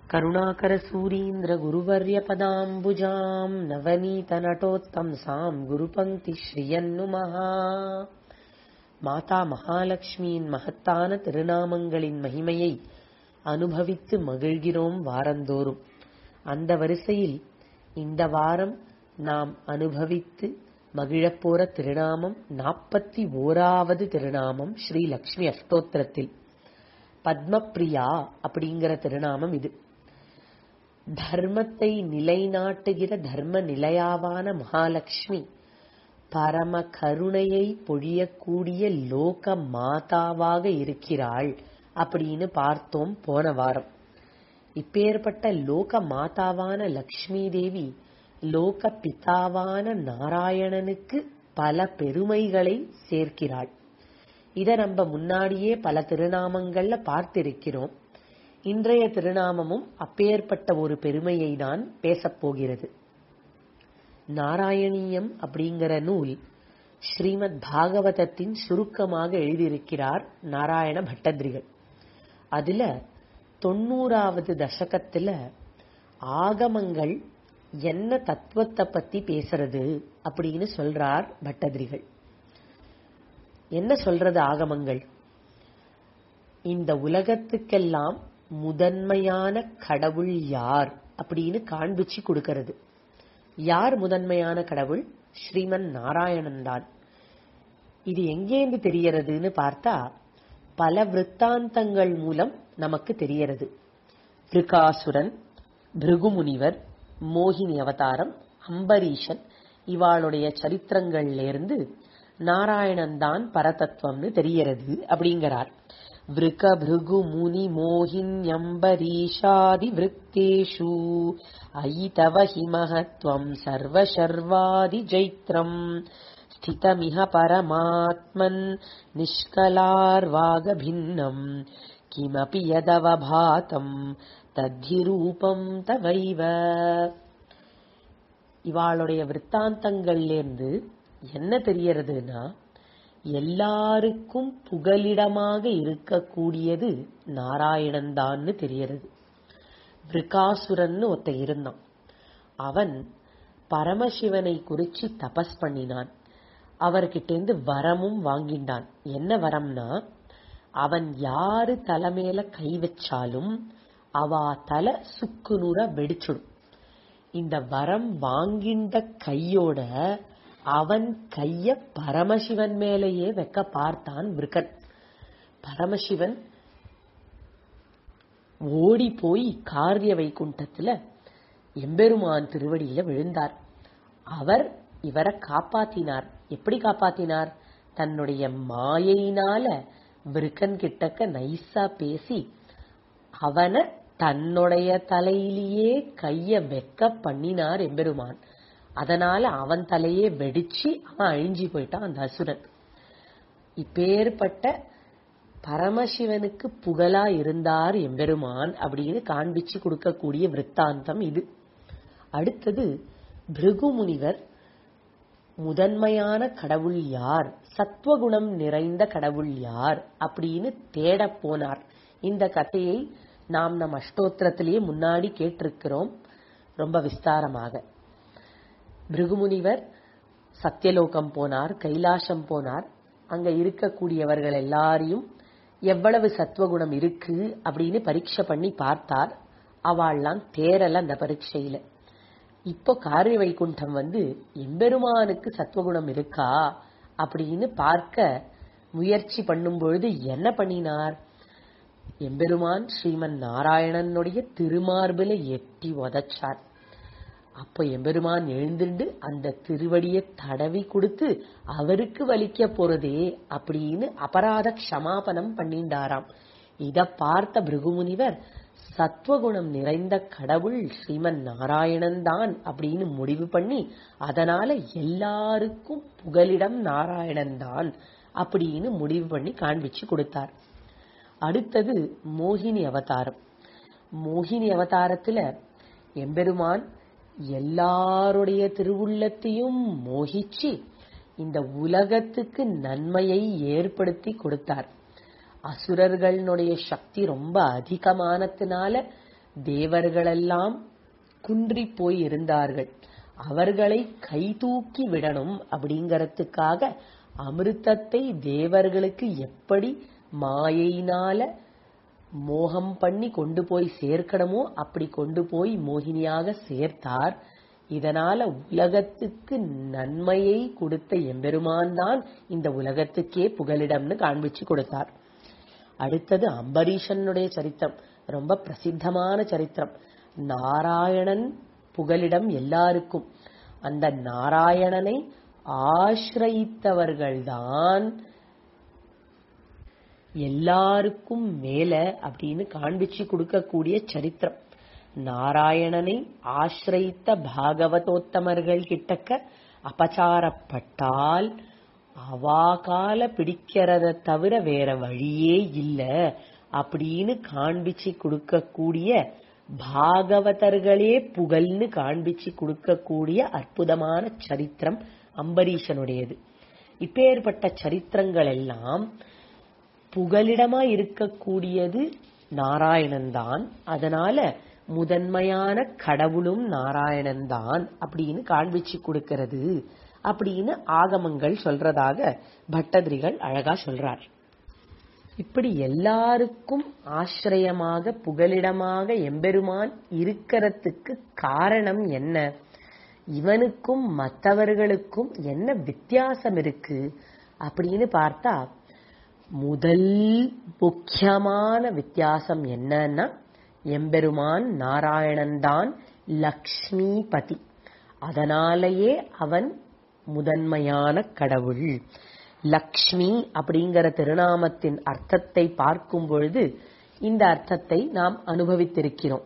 करुणाकरसूरीन्द्रगुरुवर्यपदाम्बुजाम् नवनीतनटोत्तंसाम् गुरुपङ्क्तिश्रियन्नुमः மாதா மகாலட்சுமியின் மகத்தான திருநாமங்களின் மகிமையை அனுபவித்து மகிழ்கிறோம் வாரந்தோறும் அந்த வரிசையில் இந்த வாரம் நாம் அனுபவித்து மகிழப் போற திருநாமம் நாற்பத்தி ஓராவது திருநாமம் ஸ்ரீ லக்ஷ்மி அஷ்டோத்திரத்தில் பத்மப்ரியா அப்படிங்கிற திருநாமம் இது தர்மத்தை நிலைநாட்டுகிற தர்ம நிலையாவான மகாலட்சுமி பரம கருணையை பொழியக்கூடிய லோக மாதாவாக இருக்கிறாள் அப்படின்னு பார்த்தோம் போன வாரம் இப்பேற்பட்ட லோக மாதாவான லக்ஷ்மி தேவி லோக பிதாவான நாராயணனுக்கு பல பெருமைகளை சேர்க்கிறாள் இத நம்ம முன்னாடியே பல திருநாமங்கள்ல பார்த்திருக்கிறோம் இன்றைய திருநாமமும் அப்பேற்பட்ட ஒரு பெருமையை தான் பேசப் போகிறது நாராயணீயம் அப்படிங்கிற நூல் ஸ்ரீமத் பாகவதத்தின் சுருக்கமாக எழுதியிருக்கிறார் நாராயண பட்டதிரிகள் அதுல தொண்ணூறாவது தசகத்துல ஆகமங்கள் என்ன தத்துவத்தை பத்தி பேசுறது அப்படின்னு சொல்றார் பட்டதிரிகள் என்ன சொல்றது ஆகமங்கள் இந்த உலகத்துக்கெல்லாம் முதன்மையான கடவுள் யார் அப்படின்னு காண்பிச்சு கொடுக்கிறது யார் முதன்மையான கடவுள் ஸ்ரீமன் நாராயணன் தான் இது எங்கேந்து தெரியறதுன்னு பார்த்தா பல விற்த்தாந்தங்கள் மூலம் நமக்கு தெரியறது பிருகாசுரன் பிருகுமுனிவர் மோகினி அவதாரம் அம்பரீஷன் இவாளுடைய சரித்திரங்கள்ல இருந்து நாராயணன் தான் பரதத்துவம்னு தெரியறது அப்படிங்கிறார் விருக பிருகு முனி மோகின்யம்பரீஷாதி விருத்தேஷு ஐதவ ஹி மகத்வம் சர்வசர்வாதி ஜைத்ரம் ஸ்திதமிஹ பரமாத்மன் நிஷ்கலார்வாகபின்னம் கிமபி யதவபாதம் தத்தி ரூபம் தவைவ இவாளுடைய விற்த்தாந்தங்கள்லேருந்து என்ன தெரியறதுன்னா எல்லாருக்கும் புகலிடமாக இருக்கக்கூடியது நாராயணன் தான்னு தெரியறது விருகாசுரன் ஒருத்த இருந்தான் அவன் பரமசிவனை குறிச்சு தபஸ் பண்ணினான் அவர்கிட்டேந்து வரமும் வாங்கிண்டான் என்ன வரம்னா அவன் யாரு தலைமையில கை வச்சாலும் அவ தலை சுக்குநூற வெடிச்சுடும் இந்த வரம் வாங்கின்ற கையோட அவன் கைய பரமசிவன் மேலேயே வைக்க பார்த்தான் விருக்கன் பரமசிவன் ஓடி போய் காரிய வைகுண்டத்துல எம்பெருமான் திருவடியில விழுந்தார் அவர் இவரை காப்பாத்தினார் எப்படி காப்பாத்தினார் தன்னுடைய மாயையினால விருக்கன் கிட்டக்க நைஸா பேசி அவனை தன்னுடைய தலையிலேயே கைய வெக்க பண்ணினார் எம்பெருமான் அதனால அவன் தலையே வெடிச்சு அவன் அழிஞ்சி போயிட்டான் அந்த அசுரன் இப்பேற்பட்ட பரமசிவனுக்கு புகழா இருந்தார் எம்பெருமான் அப்படின்னு காண்பிச்சு கொடுக்கக்கூடிய விற்த்தாந்தம் இது அடுத்தது பிருகுமுனிவர் முதன்மையான கடவுள் யார் சத்வகுணம் நிறைந்த கடவுள் யார் அப்படின்னு தேட போனார் இந்த கதையை நாம் நம் அஷ்டோத்திரத்திலேயே முன்னாடி கேட்டிருக்கிறோம் ரொம்ப விஸ்தாரமாக பிருகுமுனிவர் சத்தியலோகம் போனார் கைலாசம் போனார் அங்க இருக்கக்கூடியவர்கள் எல்லாரையும் எவ்வளவு சத்துவகுணம் இருக்கு அப்படின்னு பரீட்சை பண்ணி பார்த்தார் அவள்லாம் தேரல அந்த பரீட்சையில இப்போ காரிய வைகுண்டம் வந்து எம்பெருமானுக்கு சத்துவகுணம் இருக்கா அப்படின்னு பார்க்க முயற்சி பண்ணும் பொழுது என்ன பண்ணினார் எம்பெருமான் ஸ்ரீமன் நாராயணனுடைய திருமார்பில எட்டி உதச்சார் அப்போ எம்பெருமான் எழுந்துண்டு அந்த திருவடியை தடவி கொடுத்து அவருக்கு வலிக்க போறதே அப்படின்னு அபராத க்ஷமாபனம் பண்ணிண்டாராம் இத பார்த்த பிருகுமுனிவர் சத்வகுணம் நிறைந்த கடவுள் ஸ்ரீமன் நாராயணன் தான் அப்படின்னு முடிவு பண்ணி அதனால எல்லாருக்கும் புகலிடம் நாராயணன் தான் அப்படின்னு முடிவு பண்ணி காண்பிச்சு கொடுத்தார் அடுத்தது மோகினி அவதாரம் மோகினி அவதாரத்துல எம்பெருமான் எல்லாருடைய திருவுள்ளத்தையும் மோகிச்சு இந்த உலகத்துக்கு நன்மையை ஏற்படுத்தி கொடுத்தார் அசுரர்களுடைய சக்தி ரொம்ப அதிகமானதுனால தேவர்களெல்லாம் குன்றி போய் இருந்தார்கள் அவர்களை கைதூக்கி விடணும் அப்படிங்கறதுக்காக அமிர்தத்தை தேவர்களுக்கு எப்படி மாயையினால மோகம் பண்ணி கொண்டு போய் சேர்க்கணுமோ அப்படி கொண்டு போய் மோகினியாக சேர்த்தார் இதனால உலகத்துக்கு நன்மையை கொடுத்த எம்பெருமான் தான் இந்த உலகத்துக்கே புகலிடம்னு காண்பிச்சு கொடுத்தார் அடுத்தது அம்பரீஷனுடைய சரித்திரம் ரொம்ப பிரசித்தமான சரித்திரம் நாராயணன் புகலிடம் எல்லாருக்கும் அந்த நாராயணனை ஆசிரயித்தவர்கள்தான் எல்லாருக்கும் மேல அப்படின்னு காண்பிச்சு கொடுக்கக்கூடிய சரித்திரம் நாராயணனை ஆசிரயித்த பாகவதோத்தமர்கள் கிட்டக்க அபச்சாரப்பட்டால் அவாகால பிடிக்கிறத தவிர வேற வழியே இல்ல அப்படின்னு காண்பிச்சு கொடுக்கக்கூடிய பாகவதர்களே புகழ்னு காண்பிச்சு கொடுக்கக்கூடிய அற்புதமான சரித்திரம் அம்பரீஷனுடையது இப்பேற்பட்ட சரித்திரங்கள் எல்லாம் புகலிடமா இருக்கக்கூடியது நாராயணன் தான் அதனால முதன்மையான கடவுளும் நாராயணன் தான் அப்படின்னு காண்பிச்சு கொடுக்கிறது அப்படின்னு ஆகமங்கள் சொல்றதாக பட்டதிரிகள் அழகா சொல்றார் இப்படி எல்லாருக்கும் ஆசிரியமாக புகலிடமாக எம்பெருமான் இருக்கிறதுக்கு காரணம் என்ன இவனுக்கும் மற்றவர்களுக்கும் என்ன வித்தியாசம் இருக்கு அப்படின்னு பார்த்தா முதல் முக்கியமான வித்தியாசம் என்னன்னா எம்பெருமான் நாராயணன் தான் லக்ஷ்மிபதி அதனாலேயே அவன் முதன்மையான கடவுள் லக்ஷ்மி அப்படிங்கிற திருநாமத்தின் அர்த்தத்தை பார்க்கும் பொழுது இந்த அர்த்தத்தை நாம் அனுபவித்திருக்கிறோம்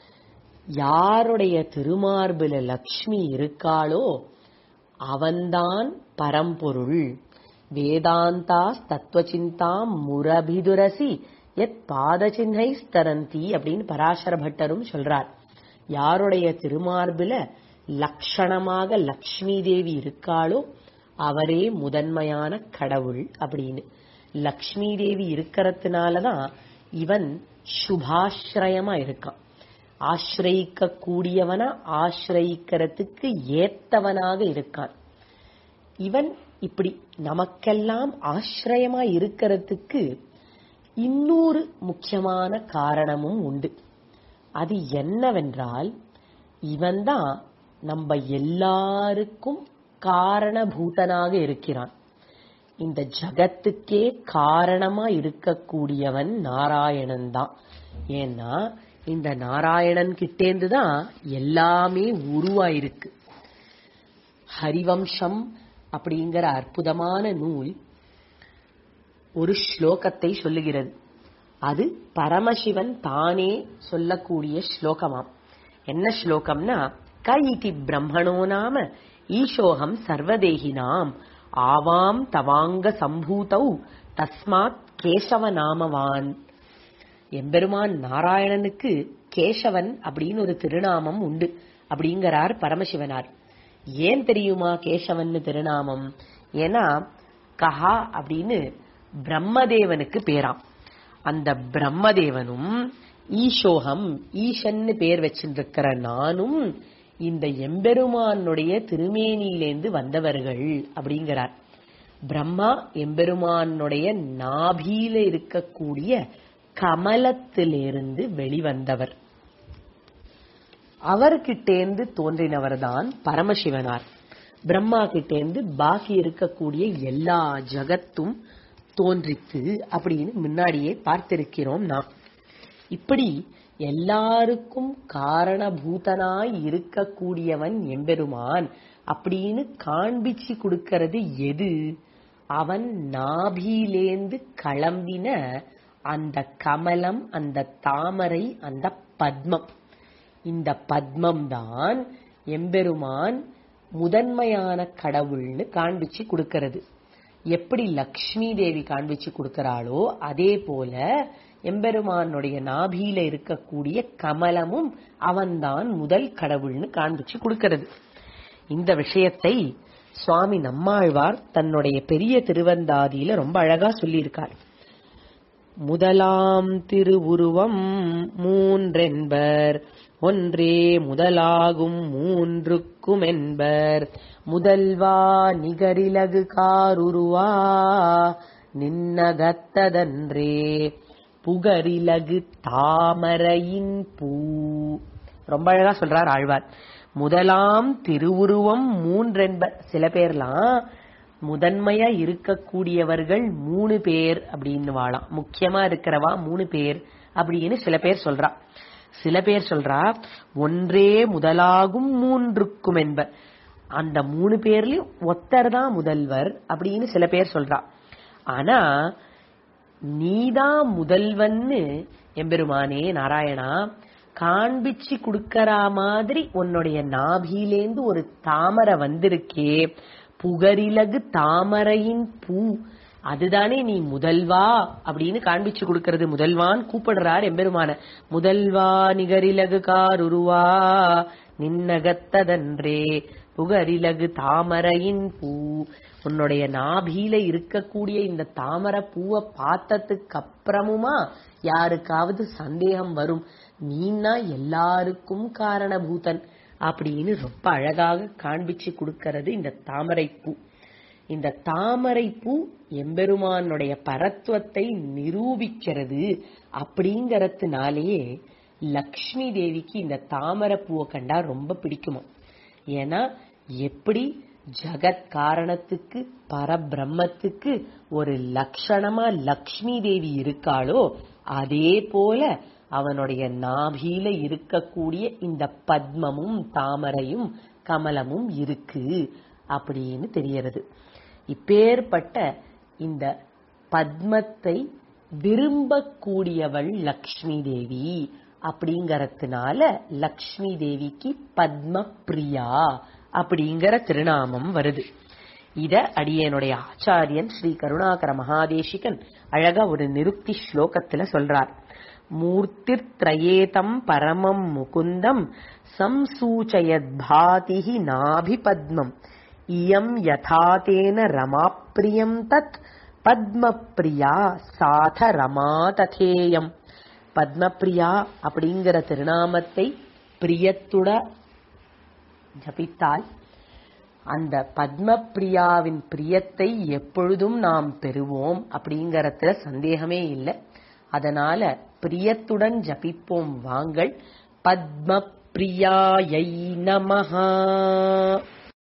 யாருடைய திருமார்பில லக்ஷ்மி இருக்காளோ அவன்தான் பரம்பொருள் வேதாந்தா தத்துவச்சிந்தாம் முரபிதுரசி எத் பாதசின்னை ஸ்தரந்தி அப்படின்னு பராசர பட்டரும் சொல்றார் யாருடைய திருமார்பில லக்ஷணமாக லக்ஷ்மி தேவி இருக்காளோ அவரே முதன்மையான கடவுள் அப்படின்னு லக்ஷ்மி தேவி இருக்கிறதுனாலதான் இவன் சுபாஸ்ரயமா இருக்கான் ஆசிரயிக்க கூடியவனா ஆசிரயிக்கிறதுக்கு ஏத்தவனாக இருக்கான் இவன் இப்படி நமக்கெல்லாம் ஆசிரயமா இருக்கிறதுக்கு இன்னொரு முக்கியமான காரணமும் உண்டு அது என்னவென்றால் இவன்தான் நம்ம எல்லாருக்கும் காரணபூதனாக இருக்கிறான் இந்த ஜகத்துக்கே காரணமா இருக்கக்கூடியவன் நாராயணன் தான் ஏன்னா இந்த நாராயணன் கிட்டேந்து தான் எல்லாமே உருவாயிருக்கு ஹரிவம்சம் அப்படிங்கிற அற்புதமான நூல் ஒரு ஸ்லோகத்தை சொல்லுகிறது அது பரமசிவன் தானே சொல்லக்கூடிய ஸ்லோகமாம் என்ன ஸ்லோகம்னா க இதி பிரம்மணோ நாம ஈசோகம் சர்வதேகினாம் ஆவாம் தவாங்க சம்பூதௌ தஸ்மாத் கேசவ நாமவான் எம்பெருமான் நாராயணனுக்கு கேசவன் அப்படின்னு ஒரு திருநாமம் உண்டு அப்படிங்கிறார் பரமசிவனார் ஏன் தெரியுமா கேசவன் திருநாமம் ஏன்னா கஹா அப்படின்னு பிரம்மதேவனுக்கு பேராம் அந்த பிரம்மதேவனும் ஈசோகம் ஈசன்னு பேர் வச்சிருக்கிற நானும் இந்த எம்பெருமானுடைய திருமேனியிலேந்து வந்தவர்கள் அப்படிங்கிறார் பிரம்மா எம்பெருமானுடைய நாபியில இருக்கக்கூடிய கமலத்திலிருந்து வெளிவந்தவர் அவர்கிட்டேந்து தோன்றினவர்தான் பரமசிவனார் பிரம்மா கிட்டேந்து பாக்கி இருக்கக்கூடிய எல்லா ஜகத்தும் தோன்றித்து அப்படின்னு முன்னாடியே பார்த்திருக்கிறோம் நாம் இப்படி எல்லாருக்கும் காரணபூதனாய் இருக்கக்கூடியவன் எம்பெருமான் அப்படின்னு காண்பிச்சு கொடுக்கிறது எது அவன் நாபியிலேந்து கிளம்பின அந்த கமலம் அந்த தாமரை அந்த பத்மம் இந்த பத்மம் தான் எம்பெருமான் முதன்மையான கடவுள்னு காண்பிச்சு கொடுக்கிறது எப்படி லக்ஷ்மி தேவி காண்பிச்சு கொடுக்கிறாளோ அதே போல எம்பெருமானுடைய நாபியில இருக்கக்கூடிய கமலமும் அவன்தான் முதல் கடவுள்னு காண்பிச்சு கொடுக்கிறது இந்த விஷயத்தை சுவாமி நம்மாழ்வார் தன்னுடைய பெரிய திருவந்தாதியில ரொம்ப அழகா சொல்லியிருக்கார் முதலாம் திருவுருவம் மூன்றென்பர் ஒன்றே முதலாகும் மூன்றுக்கும் என்பர் முதல்வா நிகரிலகு காருருவா நின்னகத்ததன்றே புகரிலகு தாமரையின் பூ ரொம்ப அழகா சொல்றார் ஆழ்வார் முதலாம் திருவுருவம் மூன்றென்பர் சில பேர்லாம் முதன்மையா இருக்கக்கூடியவர்கள் மூணு பேர் அப்படின்னு வாழாம் முக்கியமா இருக்கிறவா மூணு பேர் அப்படின்னு சில பேர் சொல்றா சில பேர் சொல்றா ஒன்றே முதலாகும் மூன்றுக்கும் என்பர் அந்த மூணு பேர்லயும் ஒத்தர் தான் முதல்வர் அப்படின்னு சில பேர் சொல்றா ஆனா நீதான் முதல்வன்னு எம்பெருமானே நாராயணா காண்பிச்சு குடுக்கற மாதிரி உன்னுடைய நாபிலேந்து ஒரு தாமரை வந்திருக்கே புகரிலகு தாமரையின் பூ அதுதானே நீ முதல்வா அப்படின்னு காண்பிச்சு கொடுக்கறது முதல்வான் கூப்பிடுறார் எம்பெருமான முதல்வா நிகரிலகு காருருவா நின்னகத்ததன்றே புகரிலகு தாமரையின் பூ உன்னுடைய நாபியில இருக்கக்கூடிய இந்த தாமரை பூவை பார்த்ததுக்கு அப்புறமுமா யாருக்காவது சந்தேகம் வரும் நீனா எல்லாருக்கும் காரணபூதன் அப்படின்னு ரொம்ப அழகாக காண்பிச்சு கொடுக்கிறது இந்த தாமரை பூ இந்த தாமரை பூ எம்பெருமானுடைய பரத்துவத்தை நிரூபிக்கிறது அப்படிங்கறதுனாலேயே லக்ஷ்மி தேவிக்கு இந்த தாமரை பூவை கண்டா ரொம்ப பிடிக்குமா ஏன்னா எப்படி ஜகத் காரணத்துக்கு பரபிரம்மத்துக்கு ஒரு லட்சணமா லக்ஷ்மி தேவி இருக்காளோ அதே போல அவனுடைய நாபியில இருக்கக்கூடிய இந்த பத்மமும் தாமரையும் கமலமும் இருக்கு அப்படின்னு தெரியறது இப்பேற்பட்ட இந்த பத்மத்தை விரும்பக்கூடியவள் லக்ஷ்மி தேவி அப்படிங்கறதுனால லக்ஷ்மி தேவிக்கு பத்ம பிரியா அப்படிங்கிற திருநாமம் வருது இத அடியனுடைய ஆச்சாரியன் ஸ்ரீ கருணாகர மகாதேசிகன் அழகா ஒரு நிருக்தி ஸ்லோகத்துல சொல்றார் மூர்த்தித்ரயேதம் பரமம் முகுந்தம் சம்சூச்சயத்பாதிஹி நாபிபத்மம் இயம் யதாதேன ரமாப்பிரியம் தத் பத்மப்ரியா சாத ரமா ததேயம் பத்மப்ரியா அப்படிங்கிற திருநாமத்தை பிரியத்துட ஜபித்தால் அந்த பத்மப்ரியாவின் பிரியத்தை எப்பொழுதும் நாம் பெறுவோம் அப்படிங்கறதுல சந்தேகமே இல்லை அதனால பிரியத்துடன் ஜபிப்போம் வாங்கள் பத்ம பிரியாயை நமஹா